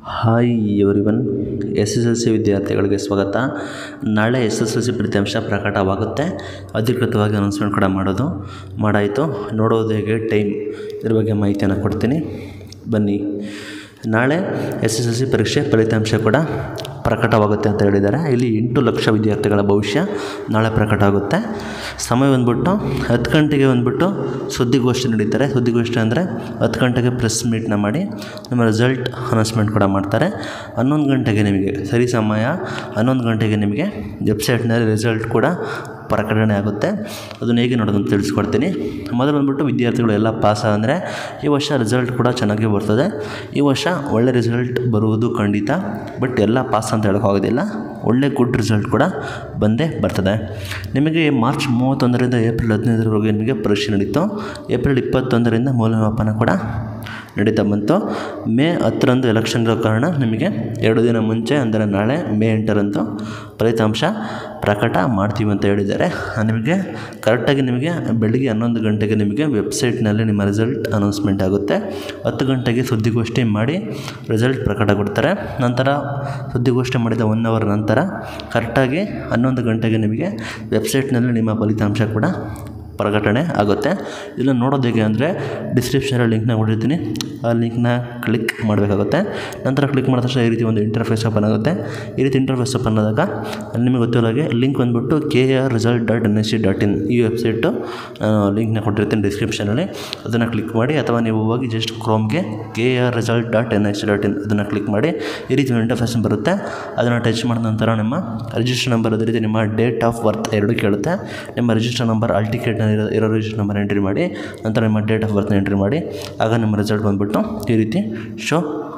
hi everyone S S L C ವಿದ್ಯಾರ್ಥಿಗಳಿಗೆ ಸ್ವಾಗತ ನಾಳೆ ಎಸ್ ಎಸ್ ಎಲ್ ಸಿ ಫಲಿತಾಂಶ ಪ್ರಕಟವಾಗುತ್ತೆ ಅಧಿಕೃತವಾಗಿ ಅನೌನ್ಸ್ಮೆಂಟ್ ಕೂಡ ಮಾಡೋದು ಮಾಡಾಯಿತು ನೋಡೋದು ಹೇಗೆ ಟೈಮ್ ಇದ್ರ ಬಗ್ಗೆ ಮಾಹಿತಿಯನ್ನು ಕೊಡ್ತೀನಿ ಬನ್ನಿ ನಾಳೆ ಎಸ್ ಎಸ್ ಎಲ್ ಸಿ ಪರೀಕ್ಷೆ ಫಲಿತಾಂಶ ಕೂಡ ಪ್ರಕಟವಾಗುತ್ತೆ ಅಂತ ಹೇಳಿದ್ದಾರೆ ಇಲ್ಲಿ ಎಂಟು ಲಕ್ಷ ವಿದ್ಯಾರ್ಥಿಗಳ ಭವಿಷ್ಯ ನಾಳೆ ಪ್ರಕಟ ಆಗುತ್ತೆ ಸಮಯ ಬಂದ್ಬಿಟ್ಟು ಹತ್ತು ಗಂಟೆಗೆ ಬಂದ್ಬಿಟ್ಟು ಸುದ್ದಿಗೋಷ್ಠಿ ನಡೀತಾರೆ ಸುದ್ದಿಗೋಷ್ಠಿ ಅಂದರೆ ಹತ್ತು ಗಂಟೆಗೆ ಪ್ರೆಸ್ ಮೀಟ್ನ ಮಾಡಿ ನಿಮ್ಮ ರಿಸಲ್ಟ್ ಅನೌನ್ಸ್ಮೆಂಟ್ ಕೂಡ ಮಾಡ್ತಾರೆ ಹನ್ನೊಂದು ಗಂಟೆಗೆ ನಿಮಗೆ ಸರಿ ಸಮಯ ಹನ್ನೊಂದು ಗಂಟೆಗೆ ನಿಮಗೆ ವೆಬ್ಸೈಟ್ನಲ್ಲಿ ರಿಸಲ್ಟ್ ಕೂಡ ಪ್ರಕಟಣೆ ಆಗುತ್ತೆ ಅದನ್ನು ಹೇಗೆ ನೋಡೋದಂತ ತಿಳಿಸ್ಕೊಡ್ತೀನಿ ಮೊದಲು ಬಂದ್ಬಿಟ್ಟು ವಿದ್ಯಾರ್ಥಿಗಳು ಎಲ್ಲ ಪಾಸ್ ಅಂದರೆ ಈ ವರ್ಷ ರಿಸಲ್ಟ್ ಕೂಡ ಚೆನ್ನಾಗಿ ಬರ್ತದೆ ಈ ವರ್ಷ ಒಳ್ಳೆ ರಿಸಲ್ಟ್ ಬರುವುದು ಖಂಡಿತ ಬಟ್ ಎಲ್ಲ ಪಾಸ್ ಅಂತ ಹೇಳೋಕ್ಕಾಗೋದಿಲ್ಲ ಒಳ್ಳೆ ಗುಡ್ ರಿಸಲ್ಟ್ ಕೂಡ ಬಂದೇ ಬರ್ತದೆ ನಿಮಗೆ ಮಾರ್ಚ್ ಮೂವತ್ತೊಂದರಿಂದ ಏಪ್ರಿಲ್ ಹದಿನೈದರವರೆಗೆ ನಿಮಗೆ ಪರೀಕ್ಷೆ ನಡೀತು ಏಪ್ರಿಲ್ ಇಪ್ಪತ್ತೊಂದರಿಂದ ಮೌಲ್ಯಮಾಪನ ಕೂಡ ನಡೀತಾ ಬಂತು ಮೇ ಹತ್ತರಂದು ಎಲೆಕ್ಷನ್ ಇರೋ ಕಾರಣ ನಿಮಗೆ ಎರಡು ದಿನ ಮುಂಚೆ ಅಂದರೆ ನಾಳೆ ಮೇ ಎಂಟರಂದು ಫಲಿತಾಂಶ ಪ್ರಕಟ ಮಾಡ್ತೀವಿ ಅಂತ ಹೇಳಿದ್ದಾರೆ ನಿಮಗೆ ಕರೆಕ್ಟಾಗಿ ನಿಮಗೆ ಬೆಳಗ್ಗೆ ಹನ್ನೊಂದು ಗಂಟೆಗೆ ನಿಮಗೆ ವೆಬ್ಸೈಟ್ನಲ್ಲಿ ನಿಮ್ಮ ರಿಸಲ್ಟ್ ಅನೌನ್ಸ್ಮೆಂಟ್ ಆಗುತ್ತೆ ಹತ್ತು ಗಂಟೆಗೆ ಸುದ್ದಿಗೋಷ್ಠಿ ಮಾಡಿ ರಿಸಲ್ಟ್ ಪ್ರಕಟಗೊಳ್ತಾರೆ ನಂತರ ಸುದ್ದಿಗೋಷ್ಠಿ ಮಾಡಿದ ಒನ್ ಅವರ್ ನಂತರ ಕರೆಕ್ಟಾಗಿ ಹನ್ನೊಂದು ಗಂಟೆಗೆ ನಿಮಗೆ ವೆಬ್ಸೈಟ್ನಲ್ಲಿ ನಿಮ್ಮ ಫಲಿತಾಂಶ ಕೂಡ ಪ್ರಕಟಣೆ ಆಗುತ್ತೆ ಇದನ್ನು ನೋಡೋದು ಹೇಗೆ ಅಂದರೆ ಡಿಸ್ಕ್ರಿಪ್ಷನಲ್ಲಿ ಲಿಂಕ್ನ ಕೊಟ್ಟಿರ್ತೀನಿ ಆ ಲಿಂಕ್ನ ಕ್ಲಿಕ್ ಮಾಡಬೇಕಾಗುತ್ತೆ ನಂತರ ಕ್ಲಿಕ್ ಮಾಡಿದ ತಕ್ಷಣ ಈ ರೀತಿ ಒಂದು ಇಂಟರ್ಫೇಸ್ ಓಪನ್ ಆಗುತ್ತೆ ಈ ರೀತಿ ಇಂಟರ್ಫೇಸ್ ಓಪನ್ ಆದಾಗ ಅಲ್ಲಿ ನಿಮಗೆ ಗೊತ್ತಿರೋ ಹಾಗೆ ಲಿಂಕ್ ಬಂದುಬಿಟ್ಟು K R result dot N S C dot in ಈ ವೆಬ್ಸೈಟು ಲಿಂಕ್ನ ಕೊಟ್ಟಿರ್ತೀನಿ ಡಿಸ್ಕ್ರಿಪ್ಷನಲ್ಲಿ ಅದನ್ನು ಕ್ಲಿಕ್ ಮಾಡಿ ಅಥವಾ ನೀವು ಹೋಗಿ ಜಸ್ಟ್ ಕ್ರೋಮ್ಗೆ K R result dot N S C dot in ಅದನ್ನು ಕ್ಲಿಕ್ ಮಾಡಿ ಈ ರೀತಿ ಒಂದು ಇಂಟರ್ಫೇಸ್ ಬರುತ್ತೆ ಅದನ್ನು ಟಚ್ ಮಾಡಿದ ನಂತರ ನಿಮ್ಮ ರಿಜಿಸ್ಟರ್ ನಂಬರ್ ಅದೇ ರೀತಿ ನಿಮ್ಮ ಡೇಟ್ ಆಫ್ ಬರ್ತ್ ಎರಡು ಕೇಳುತ್ತೆ ನಿಮ್ಮ ರಿಜಿಸ್ಟರ್ ನಂಬರ್ ಆಲ್ ಟಿಕೆಟ್ನ ಇರೋ ಇರೋ ರಿಜಿಸ್ಟರ್ ನಂಬರ್ ಎಂಟ್ರಿ ಮಾಡಿ ನಂತರ ನಿಮ್ಮ ಡೇಟ್ ಆಫ್ ಬರ್ತ್ನ ಎಂಟ್ರಿ ಮಾಡಿ ಆಗ ನಿಮ್ಮ ರಿಸಲ್ಟ್ ಬಂದುಬಿಟ್ಟು ಈ ರೀತಿ ಶೋ